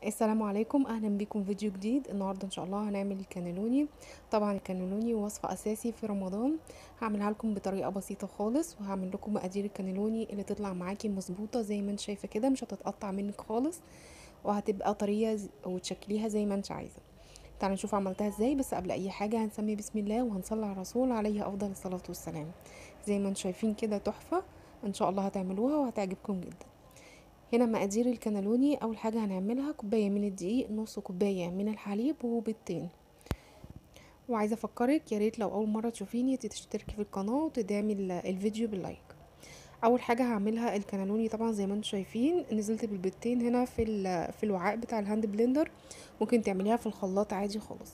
السلام عليكم اهلا بكم فيديو جديد النهارده ان شاء الله هنعمل الكانيلوني طبعا الكانيلوني وصفه اساسي في رمضان هعملها لكم بطريقه بسيطه خالص وهعمل لكم مقادير الكانيلوني اللي تطلع معاكي مظبوطه زي ما انت شايفه كده مش هتتقطع منك خالص وهتبقى طريه ز- وتشكليها زي ما انت عايزه تعالوا نشوف عملتها ازاي بس قبل اي حاجه هنسمي بسم الله وهنصلي على الرسول عليه افضل الصلاه والسلام زي ما انتم شايفين كده تحفه ان شاء الله هتعملوها وهتعجبكم جدا هنا مقادير الكنالوني اول حاجه هنعملها كوبايه من الدقيق نص كوبايه من الحليب وبيضتين وعايزه افكرك يا ريت لو اول مره تشوفيني تشتركي في القناه وتدعمي ال- الفيديو باللايك اول حاجه هعملها الكنالوني طبعا زي ما انتم شايفين نزلت بالبيضتين هنا في ال- في الوعاء بتاع الهاند بلندر ممكن تعمليها في الخلاط عادي خالص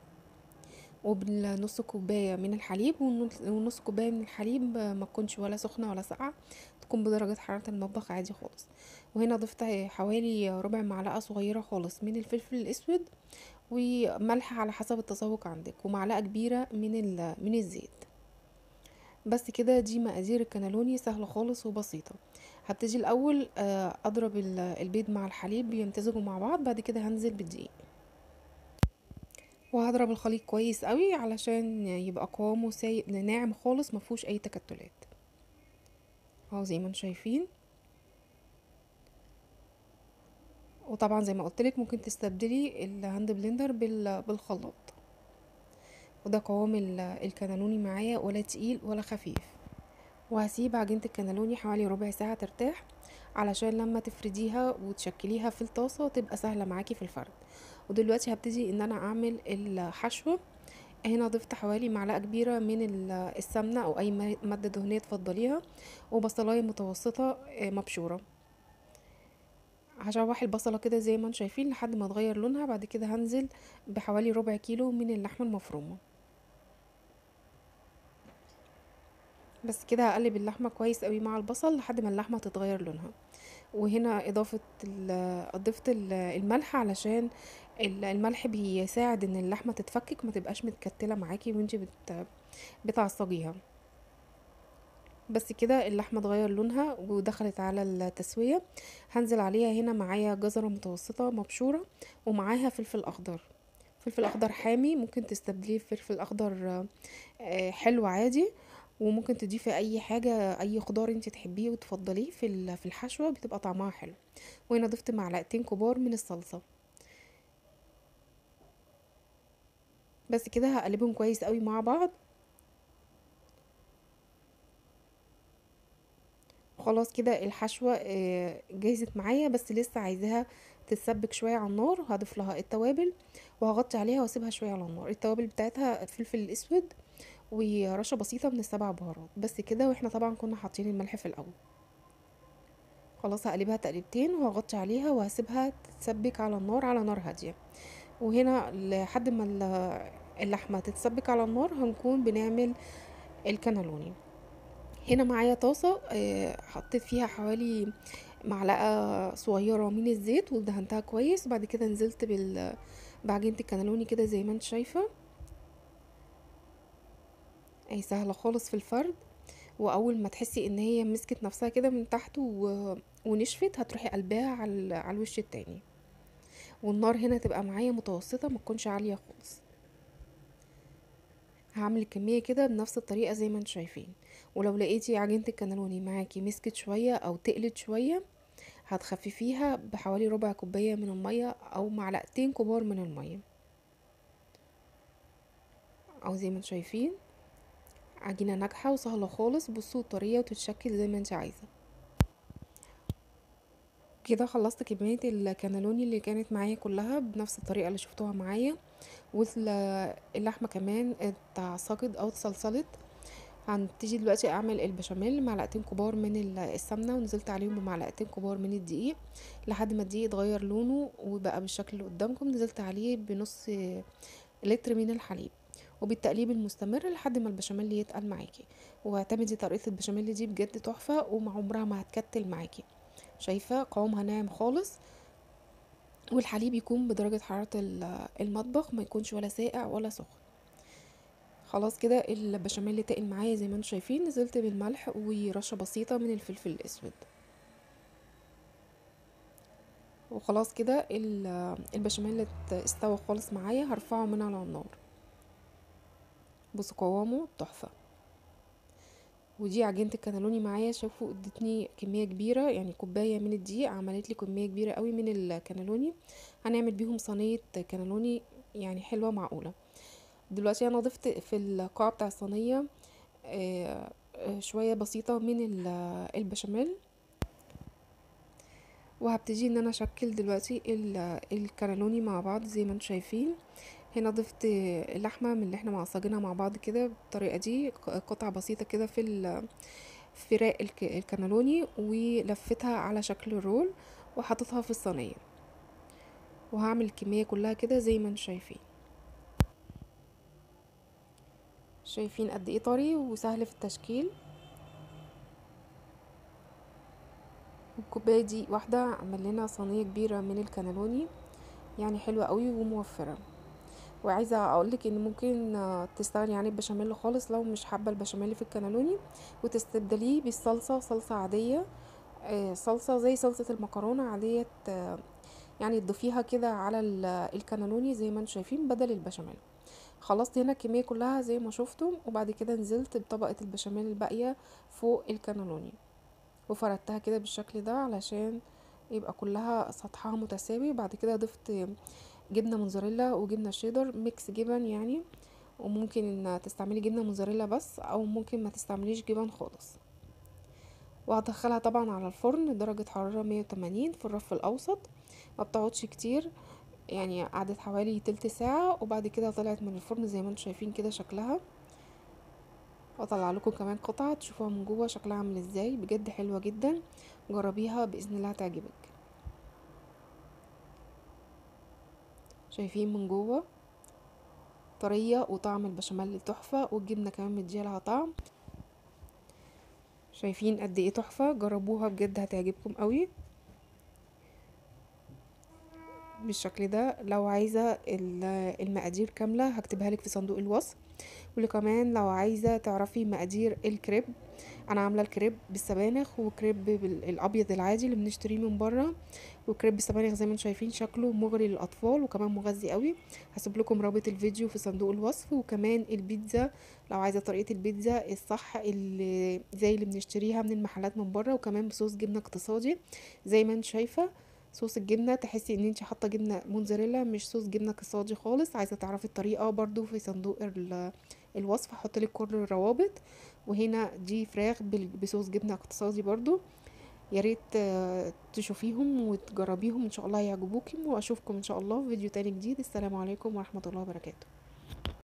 وبالنص كوبايه من الحليب والنص والنص كوبايه من الحليب ما تكونش ولا سخنه ولا ساقعه تكون بدرجه حراره المطبخ عادي خالص وهنا ضفت حوالي ربع معلقه صغيره خالص من الفلفل الاسود وملح على حسب التذوق عندك ومعلقه كبيره من ال- من الزيت بس كده دي مقادير الكنالوني سهله خالص وبسيطه هبتدي الاول آه، اضرب ال- البيض مع الحليب يمتزجوا مع بعض بعد كده هنزل بالدقيق وهضرب الخليط كويس قوي علشان يبقى قوامه سايب ناعم خالص مفهوش اي تكتلات اهو زي ما انتم شايفين وطبعا زي ما قلت لك ممكن تستبدلي الهاند بلندر بال- بالخلاط وده قوام ال- الكنالوني معايا ولا تقيل ولا خفيف وهسيب عجينة الكنالوني حوالي ربع ساعة ترتاح علشان لما تفرديها وتشكليها في الطاسة تبقى سهلة معاكي في الفرد ودلوقتي هبتدي ان انا اعمل الحشوة هنا ضفت حوالي معلقة كبيرة من ال- السمنة او اي م- مادة دهنية تفضليها وبصلاية متوسطة آه، مبشورة هشوح البصلة كده زي ما انتم شايفين لحد ما تغير لونها بعد كده هنزل بحوالي ربع كيلو من اللحمة المفرومة بس كده هقلب اللحمة كويس قوي مع البصل لحد ما اللحمة تتغير لونها وهنا اضافة ال- اضفت ال- الملح علشان ال- الملح بيساعد ان اللحمة تتفكك ما تبقاش متكتلة معاكي وانتي بت بتعصجيها بس كده اللحمة اتغير لونها ودخلت على التسوية هنزل عليها هنا معايا جزرة متوسطة مبشورة ومعاها فلفل اخضر فلفل اخضر حامي ممكن تستبدليه بفلفل اخضر آه، حلو عادي وممكن تضيفي اي حاجه اي خضار انت تحبيه وتفضليه في ال- في الحشوه بتبقى طعمها حلو وهنا ضفت معلقتين كبار من الصلصه بس كده هقلبهم كويس قوي مع بعض خلاص كده الحشوه آه، جهزت معايا بس لسه عايزاها تتسبك شويه على النار هضيف لها التوابل وهغطي عليها واسيبها شويه على النار التوابل بتاعتها الفلفل الاسود ورشه بسيطه من السبع بهارات بس كده واحنا طبعا كنا حاطين الملح في الاول خلاص هقلبها تقليبتين وهغطي عليها وهسيبها تتسبك على النار على نار هاديه وهنا لحد ما ال- اللحمه تتسبك على النار هنكون بنعمل الكنالوني هنا معايا طاسه آه، حطيت فيها حوالي معلقه صغيره من الزيت ودهنتها كويس بعد كده نزلت بال بعجينه الكنالوني كده زي ما انت شايفه اي سهله خالص في الفرد واول ما تحسي ان هي مسكت نفسها كده من تحت و... ونشفت هتروحي قلبها على ال- على الوش التاني والنار هنا تبقى معايا متوسطه ما تكونش عاليه خالص هعمل الكميه كده بنفس الطريقه زي ما انتم شايفين ولو لقيتي عجينه الكنالوني معاكي مسكت شويه او تقلت شويه هتخففيها بحوالي ربع كوبايه من الميه او معلقتين كبار من الميه او زي ما انتم شايفين عجينه ناجحه وسهله خالص بصوا طريه وتتشكل زي ما انت عايزه كده خلصت كمية الكانالوني اللي كانت معايا كلها بنفس الطريقة اللي شفتوها معايا واللحمة كمان اتعصجت او اتصلصلت هنبتدي دلوقتي اعمل البشاميل معلقتين كبار من ال- السمنة ونزلت عليهم بمعلقتين كبار من الدقيق لحد ما الدقيق اتغير لونه وبقى بالشكل اللي قدامكم نزلت عليه بنص لتر من الحليب وبالتقليب المستمر لحد ما البشاميل يتقل معاكي واعتمدي طريقة البشاميل دي بجد تحفة ومع عمرها ما هتكتل معاكي شايفة قوامها ناعم خالص والحليب يكون بدرجة حرارة ال- المطبخ ما يكونش ولا ساقع ولا سخن خلاص كده البشاميل اللي تقل معايا زي ما انتم شايفين نزلت بالملح ورشة بسيطة من الفلفل الاسود وخلاص كده ال- البشاميل ات- استوى خالص معايا هرفعه من على النار بصوا قوامه تحفة ودي عجينة الكانالوني معايا شوفوا ادتني كمية كبيرة يعني كوباية من الدقيق عملت لي كمية كبيرة قوي من الكانالوني هنعمل بيهم صينية كانالوني يعني حلوة معقولة دلوقتي انا ضفت في القاع بتاع الصينية آه، آه، شوية بسيطة من ال- البشاميل وهبتدي ان انا اشكل دلوقتي ال- الكانالوني مع بعض زي ما انتم شايفين هنا ضفت اللحمة من اللي احنا معصجينها مع بعض كده بالطريقة دي ق- قطع بسيطة كده في ال- في فراق الك- الكانالوني ولفتها على شكل رول وحطيتها في الصينية وهعمل الكمية كلها كده زي ما انتم شايفين شايفين قد ايه طري وسهل في التشكيل الكوباية دي واحدة عمل لنا صينية كبيرة من الكانالوني يعني حلوة قوي وموفرة وعايزة اقولك ان ممكن آه، تستغني عن البشاميل خالص لو مش حابة البشاميل في الكانالوني وتستبدليه بالصلصة صلصة عادية آه، صلصة زي صلصة المكرونة عادية آه، يعني تضيفيها كده على ال- الكانالوني زي ما انتم شايفين بدل البشاميل خلصت هنا الكمية كلها زي ما شفتم وبعد كده نزلت بطبقة البشاميل الباقية فوق الكانالوني وفردتها كده بالشكل ده علشان يبقى كلها سطحها متساوي بعد كده ضفت جبنة موتزاريلا وجبنة شيدر ميكس جبن يعني وممكن ان تستعملي جبنة موتزاريلا بس او ممكن ما تستعمليش جبن خالص وهدخلها طبعا على الفرن درجة حرارة 180 في الرف الاوسط ما بتقعدش كتير يعني قعدت حوالي تلت ساعة وبعد كده طلعت من الفرن زي ما انتم شايفين كده شكلها واطلع لكم كمان قطعة تشوفوها من جوه شكلها عامل ازاي بجد حلوة جدا جربيها باذن الله هتعجبك شايفين من جوه طرية وطعم البشاميل تحفة والجبنة كمان مديالها طعم شايفين قد ايه تحفة جربوها بجد هتعجبكم قوي بالشكل ده لو عايزة ال- المقادير كاملة هكتبها لك في صندوق الوصف وكمان لو عايزة تعرفي مقادير الكريب انا عاملة الكريب بالسبانخ وكريب بالابيض العادي اللي بنشتريه من بره وكريب بالسبانخ زي ما انتم شايفين شكله مغري للاطفال وكمان مغذي قوي هسيب لكم رابط الفيديو في صندوق الوصف وكمان البيتزا لو عايزة طريقة البيتزا الصح اللي زي اللي بنشتريها من المحلات من بره وكمان بصوص جبنة اقتصادي زي ما انت شايفة صوص الجبنه تحسي ان انت حاطه جبنه موتزاريلا مش صوص جبنه اقتصادي خالص عايزه تعرفي الطريقه برضو في صندوق ال- الوصف هحط لك كل الروابط وهنا دي فراخ بال- بصوص جبنه اقتصادي برضو يا ريت آه، تشوفيهم وتجربيهم ان شاء الله يعجبوكم واشوفكم ان شاء الله في فيديو تاني جديد السلام عليكم ورحمه الله وبركاته